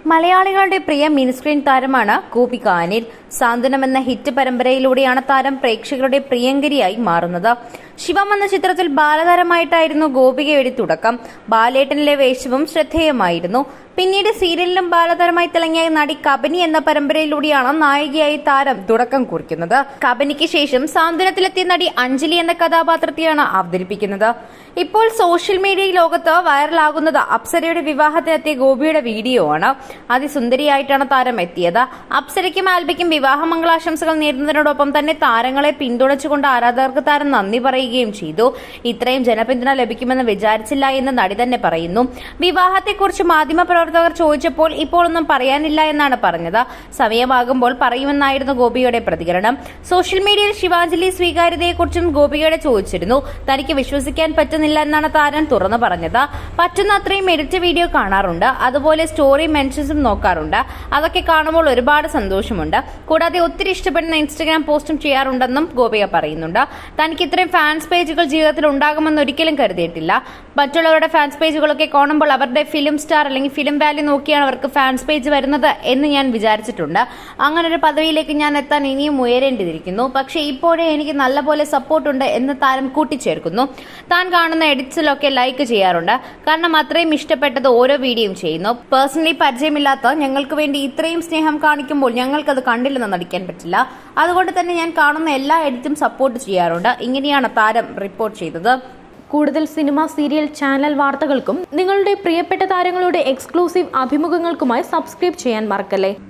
മലയാളികളുടെ പ്രിയ മിനിസ്ക്രീൻ താരമാണ് ഗോപിക അനിൽ സാന്ത്വനം എന്ന ഹിറ്റ് പരമ്പരയിലൂടെയാണ് താരം പ്രേക്ഷകരുടെ പ്രിയങ്കരിയായി മാറുന്നത് ശിവം എന്ന ചിത്രത്തിൽ ബാലതാരമായിട്ടായിരുന്നു ഗോപികയുടെ തുടക്കം ബാലേട്ടനിലെ വേഷവും ശ്രദ്ധേയമായിരുന്നു പിന്നീട് സീരിയലിലും ബാലതാരമായി തിളങ്ങിയ നടി കബനി എന്ന പരമ്പരയിലൂടെയാണ് നായികയായി താരം തുടക്കം കുറിക്കുന്നത് കബനിക്ക് ശേഷം സാന്ത്വനത്തിലെത്തിയ നടി അഞ്ജലി എന്ന കഥാപാത്രത്തെയാണ് അവതരിപ്പിക്കുന്നത് ഇപ്പോൾ സോഷ്യൽ മീഡിയ ലോകത്ത് വൈറലാകുന്നത് അപ്സരയുടെ വിവാഹത്തിനെത്തിയ ഗോപിയുടെ വീഡിയോ ആണ് അതിസുന്ദരിയായിട്ടാണ് താരം എത്തിയത് അപ്സരയ്ക്കും ആൽബയ്ക്കും വിവാഹ മംഗളാശംസകൾ നേരുന്നതിനോടൊപ്പം തന്നെ താരങ്ങളെ പിന്തുണച്ചുകൊണ്ട് ആരാധകർക്ക് താരം നന്ദി പറയുകയും ചെയ്തു ഇത്രയും ജനപിന്തുണ ലഭിക്കുമെന്ന് വിചാരിച്ചില്ല എന്ന് നടി തന്നെ പറയുന്നു വിവാഹത്തെക്കുറിച്ച് മാധ്യമപ്രവർത്തകർ ചോദിച്ചപ്പോൾ ഇപ്പോൾ ഒന്നും പറയാനില്ല എന്നാണ് പറഞ്ഞത് സമയമാകുമ്പോൾ പറയുമെന്നായിരുന്നു ഗോപിയുടെ പ്രതികരണം സോഷ്യൽ മീഡിയയിൽ ശിവാഞ്ജലി സ്വീകാര്യതയെക്കുറിച്ചും ഗോപികയുടെ ചോദിച്ചിരുന്നു തനിക്ക് വിശ്വസിക്കാൻ പറ്റുന്നില്ല എന്നാണ് താരം തുറന്നു പറഞ്ഞത് പറ്റുന്ന അത്രയും എഡിറ്റ് വീഡിയോ കാണാറുണ്ട് അതുപോലെ സ്റ്റോറി മെൻഷൻസും നോക്കാറുണ്ട് അതൊക്കെ കാണുമ്പോൾ ഒരുപാട് സന്തോഷമുണ്ട് കൂടാതെ ഒത്തിരി ഇഷ്ടപ്പെടുന്ന ഇൻസ്റ്റഗ്രാം പോസ്റ്റും ചെയ്യാറുണ്ടെന്നും ഗോപിക പറയുന്നുണ്ട് തനിക്ക് ഇത്രയും ഫാൻസ് പേജുകൾ ജീവിതത്തിൽ ഉണ്ടാകുമെന്ന് ഒരിക്കലും കരുതിയിട്ടില്ല മറ്റുള്ളവരുടെ ഫാൻസ് പേജുകളൊക്കെ കാണുമ്പോൾ അവരുടെ ഫിലിം സ്റ്റാർ അല്ലെങ്കിൽ ഫിലിം വാല്യൂ നോക്കിയാണ് അവർക്ക് ഫാൻസ് പേജ് വരുന്നത് എന്ന് ഞാൻ വിചാരിച്ചിട്ടുണ്ട് അങ്ങനെ ഒരു പദവിയിലേക്ക് ഞാൻ എത്താൻ ഇനിയും ഉയരേണ്ടിയിരിക്കുന്നു പക്ഷേ ഇപ്പോഴേ എനിക്ക് നല്ലപോലെ സപ്പോർട്ടുണ്ട് എന്ന് താരം കൂട്ടിച്ചേർക്കുന്നു താൻ കാണുന്ന എഡിറ്റ്സിലൊക്കെ ലൈക്ക് ചെയ്യാറുണ്ട് കാരണം അത്രയും ഇഷ്ടപ്പെട്ടത് ഓരോ വീഡിയോയും ചെയ്യുന്നു പേഴ്സണലി പരിചയമില്ലാത്ത ഞങ്ങൾക്ക് വേണ്ടി ഇത്രയും സ്നേഹം കാണിക്കുമ്പോൾ ഞങ്ങൾക്കത് കണ്ടില്ലെന്ന് നടിക്കാൻ പറ്റില്ല അതുകൊണ്ട് തന്നെ ഞാൻ കാണുന്ന എല്ലാ എഡിറ്റും സപ്പോർട്ട് ചെയ്യാറുണ്ട് ഇങ്ങനെയാണ് താരം റിപ്പോർട്ട് ചെയ്തത് കൂടുതൽ സിനിമ സീരിയൽ ചാനൽ വാർത്തകൾക്കും നിങ്ങളുടെ പ്രിയപ്പെട്ട താരങ്ങളുടെ എക്സ്ക്ലൂസീവ് അഭിമുഖങ്ങൾക്കുമായി സബ്സ്ക്രൈബ് ചെയ്യാൻ മറക്കല്ലേ